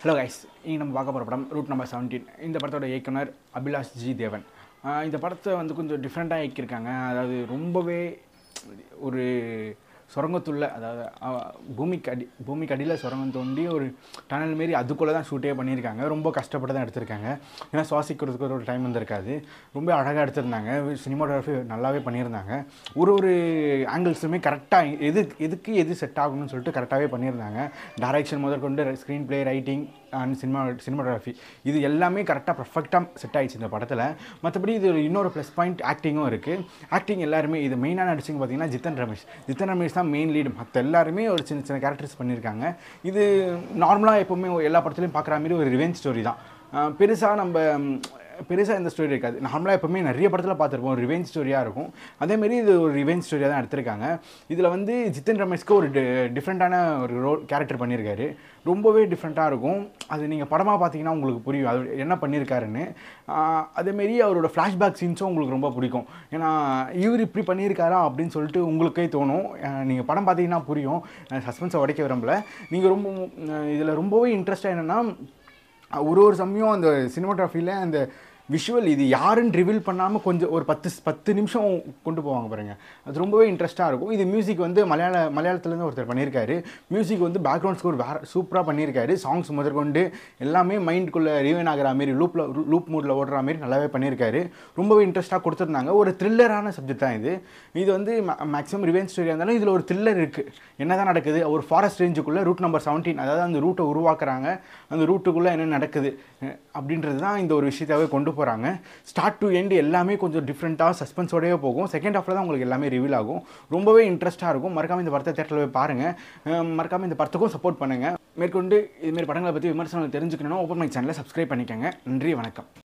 hello guys இங்கே நம்ம பார்க்க போகிற படம் ரூட் நம்பர் செவன்டீன் இந்த படத்தோட இயக்குனர் அபிலாஷ் ஜி தேவன் ஆஹ் இந்த படத்தை வந்து கொஞ்சம் டிஃப்ரெண்ட்டாக இயக்கியிருக்காங்க அதாவது ரொம்பவே ஒரு சுரங்கத்துள்ள அதாவது அஹ், பூமிக்கு அடி பூமிக்கு அடியில் சுரங்கம் தோண்டி ஒரு டனல் மாரி அதுக்குள்ளே தான் ஷூட்டே பண்ணியிருக்காங்க ரொம்ப கஷ்டப்பட்டு தான் எடுத்திருக்காங்க ஏன்னா சுவாசிக்கிறதுக்கு ஒரு டைம் வந்திருக்காது ரொம்ப அழகாக எடுத்திருந்தாங்க சினிமாட்டோகிராஃபி நல்லாவே பண்ணியிருந்தாங்க ஒரு ஒரு ஆங்கிள்ஸுமே கரெக்டாக எது எதுக்கு எது செட் ஆகணும்னு சொல்லிட்டு கரெக்டாகவே பண்ணியிருந்தாங்க டைரக்ஷன் முதற்கொண்டு screenplay writing and cinema cinematography இது எல்லாமே கரெக்டாக பர்ஃபெக்டாக செட் ஆயிடுச்சு இந்த படத்தில் மற்றபடி இது ஒரு இன்னொரு ப்ளஸ் பாயிண்ட் ஆக்டிங்கும் இருக்குது ஆக்டிங் எல்லாருமே இது மெயினான நடிச்சிங்க பார்த்தீங்கன்னா ஜித்தன் ரமேஷ் ஜித்தன் ரமேஷ் தான் மெயின் லீடு மற்ற எல்லாருமே ஒரு சின்ன சின்ன கேரக்டர்ஸ் பண்ணியிருக்காங்க இது நார்மலாக எப்போவுமே எல்லா படத்துலையும் பார்க்குற மாதிரி ஒரு ரிவெஞ்ச் ஸ்டோரி தான் பெருசாக நம்ம பெருசாக இந்த ஸ்டோரி இருக்காது நார்மலாக எப்போவுமே நிறைய படத்தில் பார்த்துருப்போம் ரிவெஞ்ச் ஸ்டோரியாக இருக்கும் அதேமாரி இது ஒரு ரிவெஞ்ச் ஸ்டோரியாக தான் எடுத்திருக்காங்க இதில் வந்து ஜித்தன் ரமேஷ்க்கு ஒரு டிஃப்ரெண்ட்டான ஒரு ரோல் கேரக்டர் பண்ணியிருக்காரு ரொம்பவே டிஃப்ரெண்ட்டாக இருக்கும் அது நீங்கள் படமாக பார்த்தீங்கன்னா உங்களுக்கு புரியும் அது என்ன பண்ணியிருக்காருன்னு ஆஹ் அதேமாரி அவரோட ஃப்ளாஷ்பேக் சீன்ஸும் உங்களுக்கு ரொம்ப பிடிக்கும் ஏன்னா இவர் இப்படி பண்ணியிருக்காரா அப்படின்னு சொல்லிட்டு உங்களுக்கே தோணும் நீங்கள் படம் பார்த்தீங்கன்னா புரியும் சஸ்பென்ஸை உடைக்க விரும்பல நீங்கள் ரொம்ப இதில் ரொம்பவே இன்ட்ரெஸ்டாக என்னென்னா ஒரு ஒரு சமயம் அந்த சினிமாட்டோகிராஃபியில் அந்த விஷுவல் இது யாருன்னு ரிவீல் பண்ணாமல் கொஞ்சம் ஒரு பத்து பத்து நிமிஷம் கொண்டு போவாங்க பாருங்கள் அது ரொம்பவே இன்ட்ரெஸ்ட்டாக இருக்கும் இது மியூசிக் வந்து மலையாள மலையாளத்துலேருந்து ஒருத்தர் பண்ணியிருக்காரு மியூசிக் வந்து பேக்ரவுண்ட் ஸ்கோர் வேறு சூப்பராக பண்ணியிருக்காரு சாங்ஸ் முதற்கொண்டு எல்லாமே மைண்டுக்குள்ளே ரீவன் ஆகிற மாரி லூப்பில் லூப் மூடில் ஓடுற மாதிரி நல்லாவே பண்ணியிருக்காரு ரொம்பவே இன்ட்ரெஸ்ட்டாக கொடுத்துருந்தாங்க ஒரு த்ரில்லரான சப்ஜெக்ட் தான் இது இது வந்து மேக்ஸிமம் ரிவெஞ்ச் ஸ்டோரியாக இருந்தாலும் இதில் ஒரு த்ரில்லர் இருக்குது என்ன தான் நடக்குது ஒரு ஃபாரஸ்ட் ரேஞ்சுக்குள்ளே ரூட் நம்பர் செவன்டீன் அதாவது அந்த ரூட்டை உருவாக்குறாங்க அந்த ரூட்டுக்குள்ளே என்ன நடக்குது அஹ் அப்படின்றது தான் இந்த ஒரு விஷயத்தாவே கொண்டு போகிறாங்க ஸ்டார்ட் டு எண்ட் எல்லாமே கொஞ்சம் டிஃப்ரெண்ட்டாக சஸ்பென்ஸோடயே போகும் செகண்ட் ஹாஃபில் தான் உங்களுக்கு எல்லாமே ரிவீல் ஆகும் ரொம்பவே இன்ட்ரெஸ்ட்டாக இருக்கும் மறக்காமல் இந்த படத்தை தேட்டரில் போய் பாருங்கள் மறக்காமல் இந்த படத்துக்கும் சப்போர்ட் பண்ணுங்கள் மேற்கொண்டு இதுமாரி படங்களை பற்றி விமர்சனங்கள் தெரிஞ்சுக்கணும்னா ஓப்பன் மை சேனலை சப்ஸ்கிரைப் பண்ணிக்கோங்க நன்றி வணக்கம்